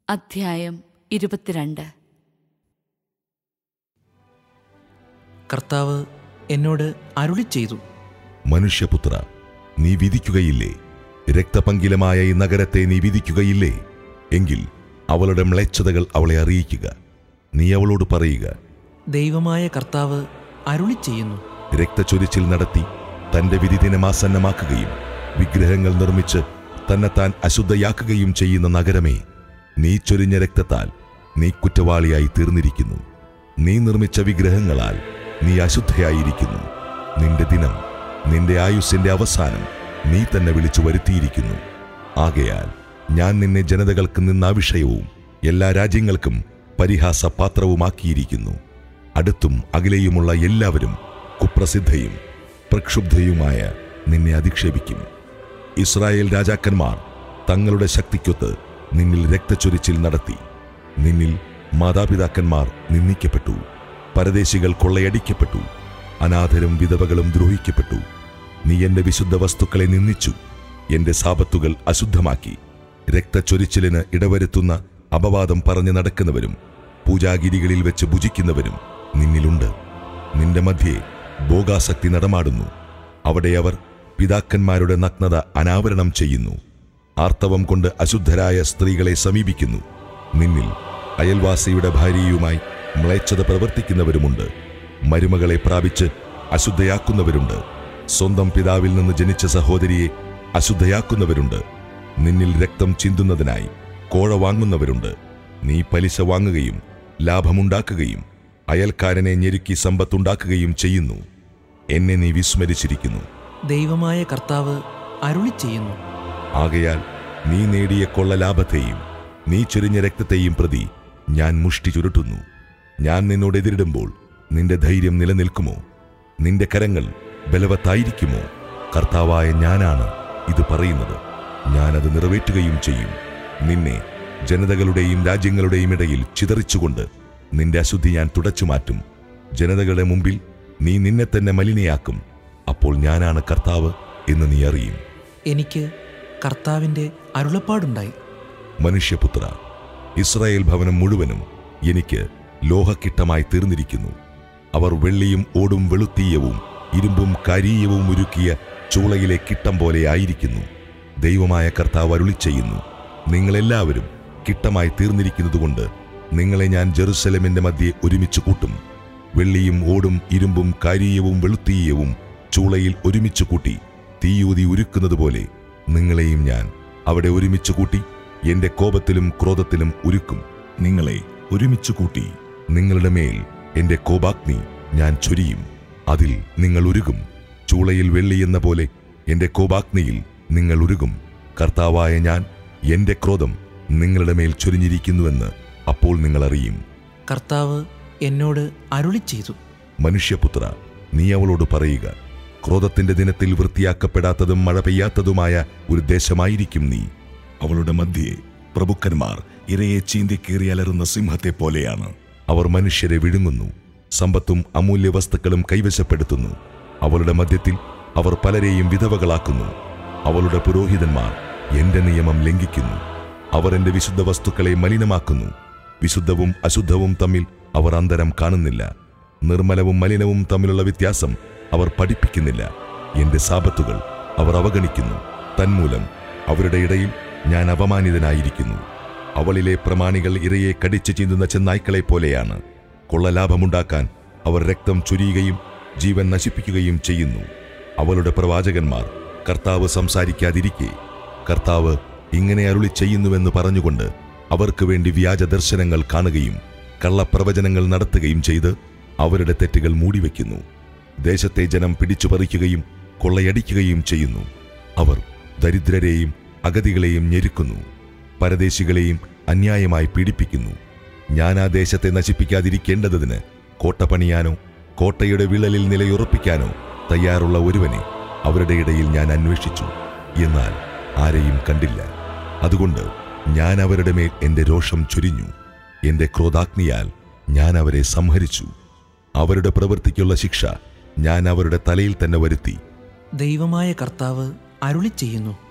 അധ്യായം ഇരുപത്തിരണ്ട് കർത്താവ് എന്നോട് അരുളി ചെയ്തു മനുഷ്യപുത്ര നീ വിധിക്കുകയില്ലേ രക്തപങ്കിലമായ ഈ നഗരത്തെ നീ വിധിക്കുകയില്ലേ എങ്കിൽ അവളുടെ മ്ലേച്ഛതകൾ അവളെ അറിയിക്കുക നീ അവളോട് പറയുക ദൈവമായ കർത്താവ് അരുളി ചെയ്യുന്നു രക്തച്ചൊരിച്ചിൽ നടത്തി തന്റെ വിധിദിനമാസന്നമാക്കുകയും വിഗ്രഹങ്ങൾ നിർമ്മിച്ച് തന്നെത്താൻ അശുദ്ധയാക്കുകയും ചെയ്യുന്ന നഗരമേ നീ ചൊരിഞ്ഞ രക്തത്താൽ നീ കുറ്റവാളിയായി തീർന്നിരിക്കുന്നു നീ നിർമ്മിച്ച വിഗ്രഹങ്ങളാൽ നീ അശുദ്ധയായിരിക്കുന്നു നിന്റെ ദിനം നിന്റെ ആയുസ്സിന്റെ അവസാനം നീ തന്നെ വിളിച്ചു വരുത്തിയിരിക്കുന്നു ആകയാൽ ഞാൻ നിന്നെ ജനതകൾക്ക് നിന്നാവിഷയവും എല്ലാ രാജ്യങ്ങൾക്കും പരിഹാസപാത്രവുമാക്കിയിരിക്കുന്നു അടുത്തും അകലെയുമുള്ള എല്ലാവരും കുപ്രസിദ്ധയും പ്രക്ഷുബ്ധയുമായ നിന്നെ അധിക്ഷേപിക്കും ഇസ്രായേൽ രാജാക്കന്മാർ തങ്ങളുടെ ശക്തിക്കൊത്ത് നിന്നിൽ രക്തച്ചൊരിച്ചിൽ നടത്തി നിന്നിൽ മാതാപിതാക്കന്മാർ നിന്ദിക്കപ്പെട്ടു പരദേശികൾ കൊള്ളയടിക്കപ്പെട്ടു അനാഥരും വിധവകളും ദ്രോഹിക്കപ്പെട്ടു നീ എന്റെ വിശുദ്ധ വസ്തുക്കളെ നിന്ദിച്ചു എന്റെ സാപത്തുകൾ അശുദ്ധമാക്കി രക്തച്ചൊരിച്ചിലിന് ഇടവരുത്തുന്ന അപവാദം പറഞ്ഞു നടക്കുന്നവരും പൂജാഗിരികളിൽ വെച്ച് ഭുജിക്കുന്നവരും നിന്നിലുണ്ട് നിന്റെ മധ്യേ ഭോഗാസക്തി നടമാടുന്നു അവിടെ അവർ പിതാക്കന്മാരുടെ നഗ്നത അനാവരണം ചെയ്യുന്നു ആർത്തവം കൊണ്ട് അശുദ്ധരായ സ്ത്രീകളെ സമീപിക്കുന്നു നിന്നിൽ അയൽവാസിയുടെ ഭാര്യയുമായി മ്ലേച്ഛത പ്രവർത്തിക്കുന്നവരുമുണ്ട് മരുമകളെ പ്രാപിച്ച് അശുദ്ധയാക്കുന്നവരുണ്ട് സ്വന്തം പിതാവിൽ നിന്ന് ജനിച്ച സഹോദരിയെ അശുദ്ധയാക്കുന്നവരുണ്ട് നിന്നിൽ രക്തം ചിന്തുന്നതിനായി കോഴ വാങ്ങുന്നവരുണ്ട് നീ പലിശ വാങ്ങുകയും ലാഭമുണ്ടാക്കുകയും അയൽക്കാരനെ ഞെരുക്കി സമ്പത്തുണ്ടാക്കുകയും ചെയ്യുന്നു എന്നെ നീ വിസ്മരിച്ചിരിക്കുന്നു ദൈവമായ കർത്താവ് അരുളി ചെയ്യുന്നു ആകയാൽ നീ നേടിയ കൊള്ള ലാഭത്തെയും നീ ചൊരിഞ്ഞ രക്തത്തെയും പ്രതി ഞാൻ മുഷ്ടി ചുരുട്ടുന്നു ഞാൻ നിന്നോട് എതിരിടുമ്പോൾ നിന്റെ ധൈര്യം നിലനിൽക്കുമോ നിന്റെ കരങ്ങൾ ബലവത്തായിരിക്കുമോ കർത്താവായ ഞാനാണ് ഇത് പറയുന്നത് ഞാനത് നിറവേറ്റുകയും ചെയ്യും നിന്നെ ജനതകളുടെയും രാജ്യങ്ങളുടെയും ഇടയിൽ ചിതറിച്ചുകൊണ്ട് നിന്റെ അശുദ്ധി ഞാൻ തുടച്ചു മാറ്റും ജനതകളുടെ മുമ്പിൽ നീ നിന്നെ തന്നെ മലിനയാക്കും അപ്പോൾ ഞാനാണ് കർത്താവ് എന്ന് നീ അറിയും എനിക്ക് കർത്താവിൻ്റെ അരുളപ്പാടുണ്ടായി മനുഷ്യപുത്ര ഇസ്രായേൽ ഭവനം മുഴുവനും എനിക്ക് ലോഹക്കിട്ടമായി തീർന്നിരിക്കുന്നു അവർ വെള്ളിയും ഓടും വെളുത്തീയവും ഇരുമ്പും കാരീയവും ഉരുക്കിയ ചൂളയിലെ കിട്ടം പോലെ ആയിരിക്കുന്നു ദൈവമായ കർത്താവ് അരുളി ചെയ്യുന്നു നിങ്ങളെല്ലാവരും കിട്ടമായി തീർന്നിരിക്കുന്നതുകൊണ്ട് നിങ്ങളെ ഞാൻ ജെറുസലമിന്റെ മധ്യേ ഒരുമിച്ച് കൂട്ടും വെള്ളിയും ഓടും ഇരുമ്പും കാരീയവും വെളുത്തീയവും ചൂളയിൽ ഒരുമിച്ച് കൂട്ടി തീയൂതി ഉരുക്കുന്നതുപോലെ നിങ്ങളെയും ഞാൻ അവിടെ ഒരുമിച്ച് കൂട്ടി എന്റെ കോപത്തിലും ക്രോധത്തിലും ഉരുക്കും നിങ്ങളെ ഒരുമിച്ച് കൂട്ടി നിങ്ങളുടെ മേൽ എന്റെ കോപാഗ്നി ഞാൻ ചൊരിയും അതിൽ നിങ്ങൾ ഉരുകും ചൂളയിൽ വെള്ളിയെന്ന പോലെ എന്റെ കോപാഗ്നിയിൽ നിങ്ങൾ ഉരുകും കർത്താവായ ഞാൻ എന്റെ ക്രോധം നിങ്ങളുടെ മേൽ ചൊരിഞ്ഞിരിക്കുന്നുവെന്ന് അപ്പോൾ നിങ്ങൾ അറിയും കർത്താവ് എന്നോട് അരുളി ചെയ്തു മനുഷ്യപുത്ര നീ അവളോട് പറയുക ക്രോധത്തിന്റെ ദിനത്തിൽ വൃത്തിയാക്കപ്പെടാത്തതും മഴ പെയ്യാത്തതുമായ ഒരു ദേശമായിരിക്കും നീ അവളുടെ മധ്യേ പ്രഭുക്കന്മാർ ഇരയെ ചീന്തിക്കേറി അലറുന്ന സിംഹത്തെ പോലെയാണ് അവർ മനുഷ്യരെ വിഴുങ്ങുന്നു സമ്പത്തും അമൂല്യ വസ്തുക്കളും കൈവശപ്പെടുത്തുന്നു അവളുടെ മധ്യത്തിൽ അവർ പലരെയും വിധവകളാക്കുന്നു അവളുടെ പുരോഹിതന്മാർ എന്റെ നിയമം ലംഘിക്കുന്നു അവർ എന്റെ വിശുദ്ധ വസ്തുക്കളെ മലിനമാക്കുന്നു വിശുദ്ധവും അശുദ്ധവും തമ്മിൽ അവർ അന്തരം കാണുന്നില്ല നിർമ്മലവും മലിനവും തമ്മിലുള്ള വ്യത്യാസം അവർ പഠിപ്പിക്കുന്നില്ല എന്റെ സാപത്തുകൾ അവർ അവഗണിക്കുന്നു തന്മൂലം അവരുടെ ഇടയിൽ ഞാൻ അപമാനിതനായിരിക്കുന്നു അവളിലെ പ്രമാണികൾ ഇരയെ കടിച്ചു ചീന്തുന്ന ചെന്നായ്ക്കളെ പോലെയാണ് കൊള്ളലാഭമുണ്ടാക്കാൻ അവർ രക്തം ചൊരിയുകയും ജീവൻ നശിപ്പിക്കുകയും ചെയ്യുന്നു അവളുടെ പ്രവാചകന്മാർ കർത്താവ് സംസാരിക്കാതിരിക്കെ കർത്താവ് ഇങ്ങനെ അരുളി ചെയ്യുന്നുവെന്ന് പറഞ്ഞുകൊണ്ട് അവർക്ക് വേണ്ടി വ്യാജ ദർശനങ്ങൾ കാണുകയും കള്ളപ്രവചനങ്ങൾ നടത്തുകയും ചെയ്ത് അവരുടെ തെറ്റുകൾ മൂടിവെക്കുന്നു ദേശത്തെ ജനം പിടിച്ചുപറിക്കുകയും കൊള്ളയടിക്കുകയും ചെയ്യുന്നു അവർ ദരിദ്രരെയും അഗതികളെയും ഞെരുക്കുന്നു പരദേശികളെയും അന്യായമായി പീഡിപ്പിക്കുന്നു ഞാൻ ആ ദേശത്തെ നശിപ്പിക്കാതിരിക്കേണ്ടതിന് കോട്ട പണിയാനോ കോട്ടയുടെ വിള്ളലിൽ നിലയുറപ്പിക്കാനോ തയ്യാറുള്ള ഒരുവനെ അവരുടെ ഇടയിൽ ഞാൻ അന്വേഷിച്ചു എന്നാൽ ആരെയും കണ്ടില്ല അതുകൊണ്ട് ഞാൻ അവരുടെ മേൽ എന്റെ രോഷം ചൊരിഞ്ഞു എന്റെ ക്രോധാഗ്നിയാൽ ഞാൻ അവരെ സംഹരിച്ചു അവരുടെ പ്രവൃത്തിക്കുള്ള ശിക്ഷ ഞാൻ അവരുടെ തലയിൽ തന്നെ വരുത്തി ദൈവമായ കർത്താവ് അരുളി ചെയ്യുന്നു